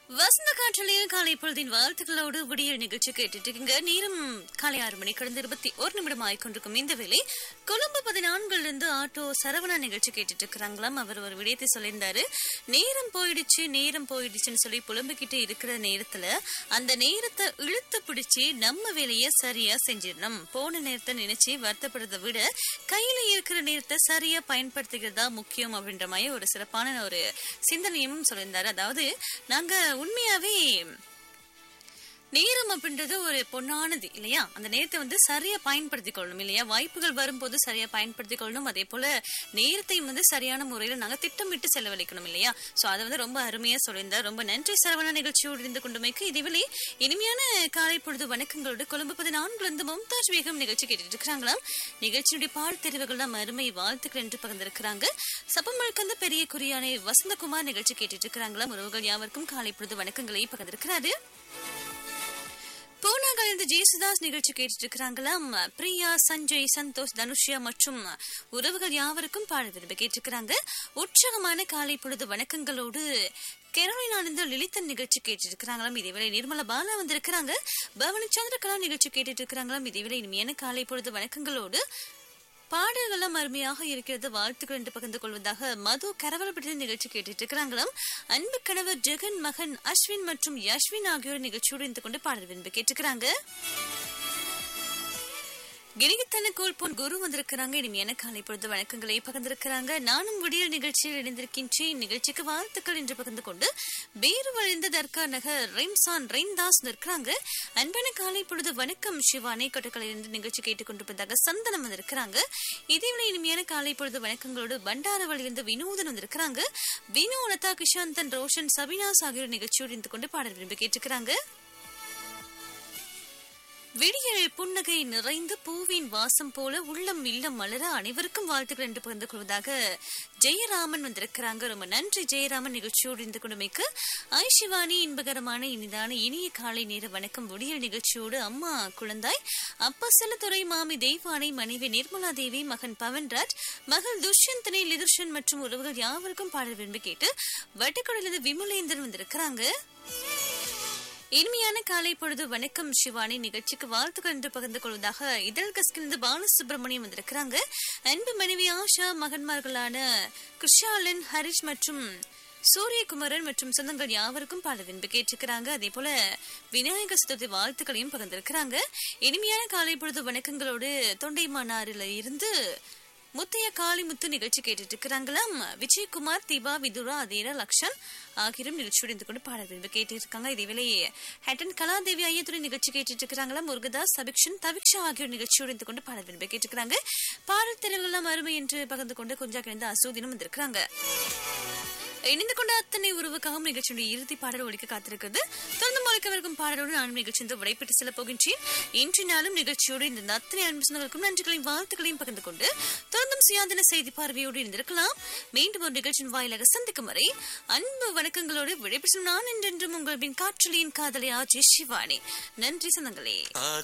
வசந்த காற்றலையில் காலை பொழுதின் வாழ்த்துக்களோடு விடியல் நிகழ்ச்சி கேட்டுட்டு இருக்கீங்க நேரம் காலை ஆறு மணி கடந்த இருபத்தி ஒரு நிமிடம் ஆயிக்கொண்டிருக்கும் இந்த வேளை கொழும்பு பதினான்குல இருந்து ஆட்டோ சரவணா நிகழ்ச்சி கேட்டுட்டு இருக்கிறாங்களாம் அவர் ஒரு விடயத்தை சொல்லியிருந்தாரு நேரம் போயிடுச்சு நேரம் போயிடுச்சுன்னு சொல்லி புலம்பிக்கிட்டு இருக்கிற நேரத்துல அந்த நேரத்தை இழுத்து பிடிச்சு நம்ம வேலையை சரியா செஞ்சிடணும் போன நேரத்தை நினைச்சு வருத்தப்படுறதை விட கையில இருக்கிற நேரத்தை சரியா பயன்படுத்திக்கிறதா முக்கியம் அப்படின்ற மாதிரி ஒரு சிறப்பான ஒரு சிந்தனையும் சொல்லியிருந்தாரு அதாவது நாங்க உண்மையாவே நேரம் அப்படின்றது ஒரு பொன்னானது இல்லையா அந்த நேரத்தை வந்து சரியா பயன்படுத்திக் கொள்ளணும் இல்லையா வாய்ப்புகள் வரும்போது சரியா பயன்படுத்திக் கொள்ளணும் அதே போல நேரத்தையும் வந்து சரியான முறையில நாங்க திட்டமிட்டு செலவழிக்கணும் இல்லையா சோ அதை வந்து ரொம்ப அருமையா சொல்லியிருந்தார் ரொம்ப நன்றி சரவணா நிகழ்ச்சியோடு இருந்து கொண்டுமைக்கு இதுவரை இனிமையான காலை பொழுது வணக்கங்களோடு கொழும்பு பதினான்குல இருந்து மும்தாஜ் வேகம் நிகழ்ச்சி கேட்டுட்டு இருக்கிறாங்களாம் நிகழ்ச்சியுடைய பால் தெரிவுகள்லாம் அருமை வாழ்த்துக்கள் என்று பகிர்ந்திருக்கிறாங்க சப்பமழுக்கந்த பெரிய குறியானை வசந்தகுமார் நிகழ்ச்சி கேட்டுட்டு இருக்கிறாங்களாம் உறவுகள் யாவருக்கும் காலை பொழுது வணக்கங்களை பகிர்ந்திருக்கிறாரு பூனாகல் இந்த ஜேசுதாஸ் நிகழ்ச்சி கேட்டுட்டு இருக்கிறாங்களாம் பிரியா சஞ்சய் சந்தோஷ் தனுஷ்யா மற்றும் உறவுகள் யாவருக்கும் பாட விரும்ப கேட்டிருக்கிறாங்க உற்சாகமான காலை பொழுது வணக்கங்களோடு கேரளினாலிருந்து லிலித்தன் நிகழ்ச்சி கேட்டுட்டு இருக்கிறாங்களாம் இதேவேளை நிர்மலா பாலா வந்திருக்கிறாங்க பவனி சந்திரகலா நிகழ்ச்சி கேட்டுட்டு இருக்கிறாங்களாம் இதேவேளை இனிமையான காலை பொழுது வணக்கங்களோடு பாடல்களும் அருமையாக இருக்கிறது வாழ்த்துக்கள் என்று பகிர்ந்து கொள்வதாக மது கரவலப்பட்ட நிகழ்ச்சி கேட்டுட்டு இருக்கிறாங்களாம் அன்பு கணவர் ஜெகன் மகன் அஸ்வின் மற்றும் யஸ்வின் ஆகியோர் நிகழ்ச்சியோடு இருந்து கொண்டு பாடல் விரும்பி கேட்டுக்கிறாங்க கிரிகித்தன கோல்போன் குரு வந்திருக்கிறாங்க இனிமையான காலை பொழுது வணக்கங்களை பகிர்ந்திருக்கிறாங்க நானும் விடியல் நிகழ்ச்சியில் இணைந்திருக்கின்றேன் நிகழ்ச்சிக்கு வாழ்த்துக்கள் என்று பகிர்ந்து கொண்டு வேறு வழிந்த தர்கா நகர் ரெம்சான் ரெய்ந்தாஸ் இருக்கிறாங்க அன்பான காலை பொழுது வணக்கம் சிவானே கொட்டக்கலை இருந்து நிகழ்ச்சி கேட்டுக்கொண்டிருப்பதாக சந்தனம் வந்திருக்கிறாங்க இதேவேளை இனிமையான காலை பொழுது வணக்கங்களோடு பண்டாரவழியிலிருந்து வினோதன் வந்திருக்கிறாங்க வினோ லதா கிஷாந்தன் ரோஷன் சபினாஸ் ஆகியோர் நிகழ்ச்சியோடு இருந்து கொண்டு பாடல் விரும்பி கேட்டுக்கிறாங்க விடியல் புன்னகை நிறைந்து பூவின் வாசம் போல உள்ளம் இல்லம் மலர அனைவருக்கும் வாழ்த்துக்கள் என்று பகிர்ந்து கொள்வதாக ஜெயராமன் வந்திருக்கிறாங்க ரொம்ப நன்றி ஜெயராமன் நிகழ்ச்சியோடு இருந்து கொண்டுமைக்கு ஐஷிவானி இன்பகரமான இனிதான இனிய காலை நேர வணக்கம் விடியல் நிகழ்ச்சியோடு அம்மா குழந்தாய் அப்பா செல்லத்துறை மாமி தெய்வானை மனைவி நிர்மலா தேவி மகன் பவன்ராஜ் மகள் துஷ்யந்தனை லிதுர்ஷன் மற்றும் உறவுகள் யாவருக்கும் பாடல் விரும்பி கேட்டு வட்டுக்கடலிருந்து விமலேந்திரன் வந்திருக்கிறாங்க இனிமையான காலை பொழுது வணக்கம் சிவானி நிகழ்ச்சிக்கு வாழ்த்துக்கள் என்று பகிர்ந்து கொள்வதாக இதழ் கஸ்கிலிருந்து பாலசுப்ரமணியம் வந்திருக்கிறாங்க அன்பு மனைவி ஆஷா மகன்மார்களான கிருஷாலன் ஹரிஷ் மற்றும் சூரியகுமரன் மற்றும் சொந்தங்கள் யாவருக்கும் பாட விரும்பி கேட்டிருக்கிறாங்க அதே போல விநாயக சதுர்த்தி வாழ்த்துக்களையும் பகிர்ந்திருக்கிறாங்க இனிமையான காலை பொழுது வணக்கங்களோடு தொண்டைமானாரில் இருந்து முத்தைய காளிமுத்து நிகழ்ச்சி கேட்டுட்டு இருக்கிறாங்களாம் விஜயகுமார் தீபா விதுரா அதீரா லக்ஷன் ஆகியோரும் நிகழ்ச்சியோடு இருந்து கொண்டு பாட விரும்பி கேட்டு இருக்காங்க இதேவேளை ஹேட்டன் கலாதேவி ஐயத்துறை நிகழ்ச்சி கேட்டுட்டு இருக்கிறாங்களா முருகதாஸ் சபிக்ஷன் தவிக்ஷா ஆகியோர் நிகழ்ச்சியோடு இருந்து கொண்டு பாட விரும்பி கேட்டுக்கிறாங்க பாடல் தெரிவுகள்லாம் அருமை என்று பகிர்ந்து கொண்டு கொஞ்சம் கிழந்து அசூதினம் வந்திருக்கிறாங்க இணைந்து கொண்ட அத்தனை உறவுக்காகவும் நிகழ்ச்சியுடைய இறுதி பாடல் ஒழிக்க காத்திருக்கிறது தொடர்ந்து மொழிக்கவிருக்கும் பாடலோடு நானும் நிகழ்ச்சி விடைபெற்று செல்ல போகின்றேன் இன்று நாளும் நிகழ்ச்சியோடு இந்த அத்தனை அன்பு சொந்தங்களுக்கும் நன்றிகளையும் வாழ்த்துக்களையும் பகிர்ந்து கொண்டு தொடர்ந்தும் சுயாதீன செய்தி பார்வையோடு இருந்திருக்கலாம் மீண்டும் ஒரு நிகழ்ச்சியின் வாயிலாக சந்திக்கும் வரை அன்பு வணக்கங்களோடு விடைபெற்றும் நான் என்றென்றும் உங்கள் பின் காற்றலியின் காதலை ஆஜி சிவானி நன்றி சொந்தங்களே